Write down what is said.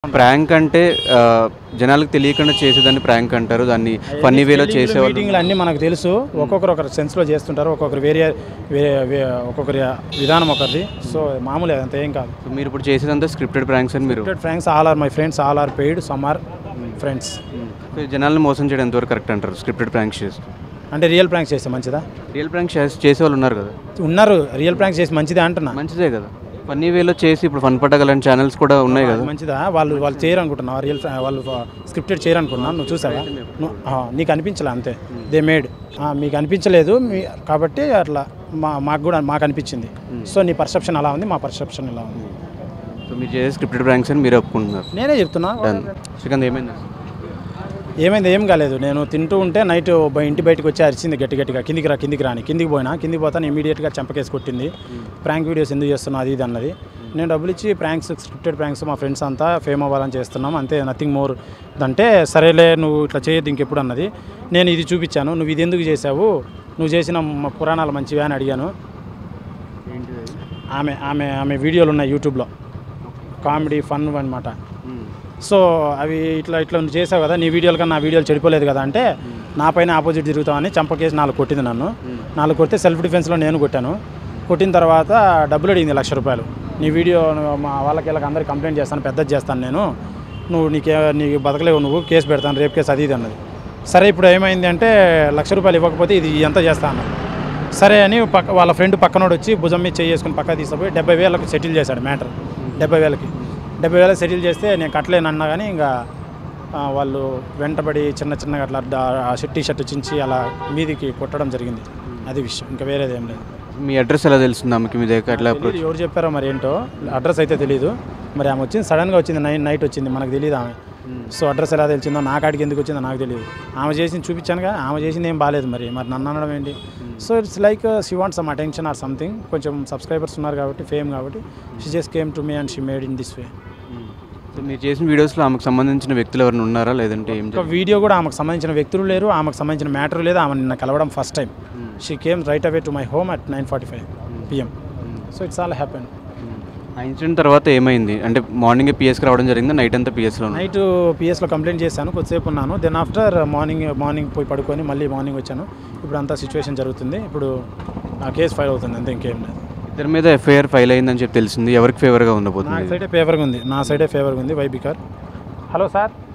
prank అంటే ఆ, జనాలకు తెలియకుండా చేసేదాన్ని ప్రాంక్ అంటారు దాన్ని ఫన్నీ వేలో చేసేవాళ్ళు మీటింగ్లు అన్నీ మనకు తెలుసు ఒక్కొక్కరు ఒకరు సెన్స్లో చేస్తుంటారు ఒక్కొక్కరు వేరే వేరే వే- ఒక్కొక్కరి విధానం ఒకరిది సో మామూలే అంత ఏం కాదు సో మీరు ఇప్పుడు చేసేదంతా స్క్రిప్టెడ్ ప్రాంక్స్ అని మీరు friends all are my friends all are paid some are friends so జనాలను మోసం చేయడం ఎంతవరకు కరెక్ట్ అంటారు స్క్రిప్టెడ్ ప్రాంక్స్ చేస్తూ అంటే రియల్ ప్రాంక్స్ చేస్తే మంచిదా రియల్ ప్రాంక్ చేసే వాళ్ళు ఉన్నారు కదా ఉన్నారు రియల్ ప్రాంక్స్ చేసి మంచిదే అంటున్నా మంచిదే కదా ఫన్నీ వేలో చేసి ఇప్పుడు ఫన్ పట్టగలని ఛానల్స్ కూడా ఉన్నాయి కదా మంచిదా వాళ్ళు వాళ్ళు చేయరు అనుకుంటున్నావా రియల్ వాళ్ళు స్క్రిప్టెడ్ చేయరు అనుకున్నా నువ్వు చూసావా నువ్వు- ఆ, నీకు అనిపించలే అంతే దే మేడ్ మీకు అనిపించలేదు మీ కాబట్టి అట్లా మా మాకు కూడా మాకు అనిపించింది సో నీ పర్సెప్షన్ అలా ఉంది మా పర్సెప్షన్ ఇలా ఉంది సో మీరు చేసే స్క్రిప్టెడ్ ప్రాంక్స్ అని మీరు ఒప్పుకుంటున్నారు నేనే చెప్తున్నా డన్ శ్రీకాంత్ ఏమైంది ఏమైంది ఏం కాలేదు నేను తింటూ ఉంటే నైట్ బయ- ఇంటి బయటకు వచ్చి అరిచింది గట్టి గట్టిగా కిందికి రా కిందికి రాని కిందికి పోయినా కిందికి పోతాను ఇమీడియట్గా చెంపకేసి కొట్టింది ప్రాంక్ వీడియోస్ ఎందుకు చేస్తున్నావు అది ఇది అన్నది నేను డబ్బులు ఇచ్చి ప్రాంక్స్ స్క్రిప్టెడ్ ప్రాంక్స్ మా ఫ్రెండ్స్ అంతా ఫేమ్ అవ్వాలని చేస్తున్నాం అంతే నథింగ్ మోర్ అంటే సరేలే నువ్వు ఇట్లా చేయొద్దు ఇంకెప్పుడు అన్నది నేను ఇది చూపించాను నువ్వు ఇది ఎందుకు చేసావు నువ్వు చేసిన మ- పురాణాలు మంచివే అని అడిగాను ఆమె ఆమె ఆమె వీడియోలు ఉన్నాయి యూట్యూబ్లో కామెడీ ఫన్ అనమాట సో అవి ఇట్లా ఇట్లా నువ్వు చేసావు కదా నీ వీడియోలు కన్నా నా వీడియోలు చెడిపోలేదు కదా అంటే నా పైన ఆపోజిట్ తిరుగుతామని చంపకేసి నాలుగు కొట్టింది నన్ను నాలుగు కొడితే సెల్ఫ్ డిఫెన్స్లో నేను కొట్టాను కొట్టిన తర్వాత డబ్బులు అడిగింది లక్ష రూపాయలు నీ వీడియో నువ్వు మా వాళ్ళకి వీళ్ళకి అందరికి కంప్లైంట్ చేస్తాను పెద్దది చేస్తాను నేను నువ్వు నీకే నీకు బతకలేవు నువ్వు కేసు పెడతాను రేపు కేసు అది ఇది అన్నది సరే ఇప్పుడు ఏమైంది అంటే లక్ష రూపాయలు ఇవ్వకపోతే ఇది ఎంత చేస్తా అన్నది సరే అని పక్క వాళ్ళ ఫ్రెండ్ పక్కనోడు వచ్చి భుజం మీద చేసుకుని పక్క తీసుకుపోయి డెబ్బై వేలకు సెటిల్ చేశాడు మ్యాటర్ డెబ్బై వేలకి డెబ్బై వేలకు సెటిల్ చేస్తే నేను కట్టలేను అన్నా కానీ ఇంకా ఆ, వాళ్ళు వెంటబడి చిన్న చిన్నగా అట్లా టీ షర్ట్ చించి అలా మీదికి కొట్టడం జరిగింది అది విషయం ఇంకా వేరేది ఏం లేదు మీ అడ్రస్ ఎలా తెలుస్తుంది ఆమెకి మీ దగ్గర అట్లా తెలీదు ఎవరు చెప్పారో మరి ఏంటో అడ్రస్ అయితే తెలియదు మరి ఆమె వచ్చింది సడన్గా వచ్చింది నైట్ నైట్ వచ్చింది మనకు తెలియదు ఆమె సో అడ్రస్ ఎలా తెలిసిందో నా కాడికి ఎందుకు వచ్చిందో నాకు తెలియదు ఆమె చేసింది చూపించానుగా ఆమె చేసింది ఏం బాగాలేదు మరి మరి నన్ను అనడం ఏంటి so it's like she want some attention or something కొంచెం సబ్స్క్రైబర్స్ ఉన్నారు కాబట్టి ఫేమ్ కాబట్టి she just came to me and she made in this way so మీరు చేసిన వీడియోస్లో ఆమెకు సంబంధించిన వ్యక్తులు ఎవరైనా ఉన్నారా లేదంటే ఏం ఒక వీడియో కూడా ఆమెకు సంబంధించిన వ్యక్తులు లేరు ఆమెకు సంబంధించిన మ్యాటర్ లేదు ఆమె నిన్న కలవడం first time she came right away to my home at nine forty five PM so it's all happen ఆ ఇన్సిడెంట్ తర్వాత ఏమైంది అంటే మార్నింగ్ పిఎస్కి రావడం జరిగింది నైట్ అంతా పిఎస్లో నైట్ పిఎస్లో కంప్లైంట్ చేశాను కొద్దిసేపు ఉన్నాను దెన్ ఆఫ్టర్ మార్నింగ్ మార్నింగ్ పోయి పడుకొని మళ్ళీ మార్నింగ్ వచ్చాను ఇప్పుడు అంతా సిచ్యువేషన్ జరుగుతుంది ఇప్పుడు ఆ కేసు ఫైల్ అవుతుంది అంతే ఇంకేం లేదు ఇద్దరి మీద ఎఫ్ఐఆర్ ఫైల్ అయిందని చెప్పి తెలిసింది ఎవరికి ఫేవర్గా నా ఉండబోతుంది సైడే ఫేవర్గా ఉంది నా సైడే ఫేవర్గా ఉంది వై బికార్ హలో సార్